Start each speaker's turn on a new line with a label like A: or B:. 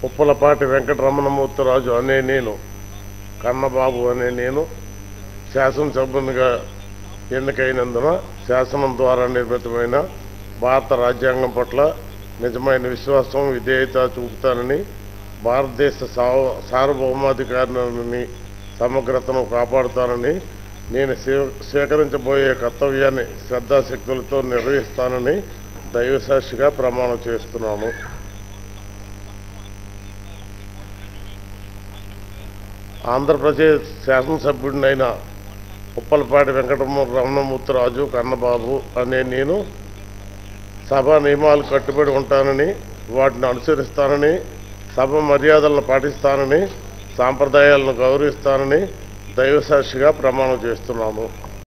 A: ఉప్పలపాటి వెంకటరమణమూర్తిరాజు అనే నేను కన్నబాబు అనే నేను శాసనసభ్యునిగా ఎన్నికైనందున శాసనం ద్వారా నిర్మితమైన భారత రాజ్యాంగం పట్ల నిజమైన విశ్వాసం విధేయత చూపుతానని భారతదేశ సావ- సార్వభౌమాధికారాన్ని సమగ్రతను కాపాడుతానని నేను స్వీ- స్వీకరించబోయే కర్తవ్యాన్ని శ్రద్ధాశక్తులతో నిర్వహిస్తానని దైవసాక్షిగా ప్రమాణం చేస్తున్నాను ఆంధ్రప్రదేశ్ శాసనసభ్యుడినైన ఉప్పలపాటి వెంకటరమ రమణమూర్తిరాజు కన్నబాబు అనే నేను సభ నియమాలు కట్టుబడి ఉంటానని వాటిని అనుసరిస్తానని సభ మర్యాదలను పాటిస్తానని సాంప్రదాయాలను గౌరవిస్తానని దైవసాక్షిగా ప్రమాణం చేస్తున్నాను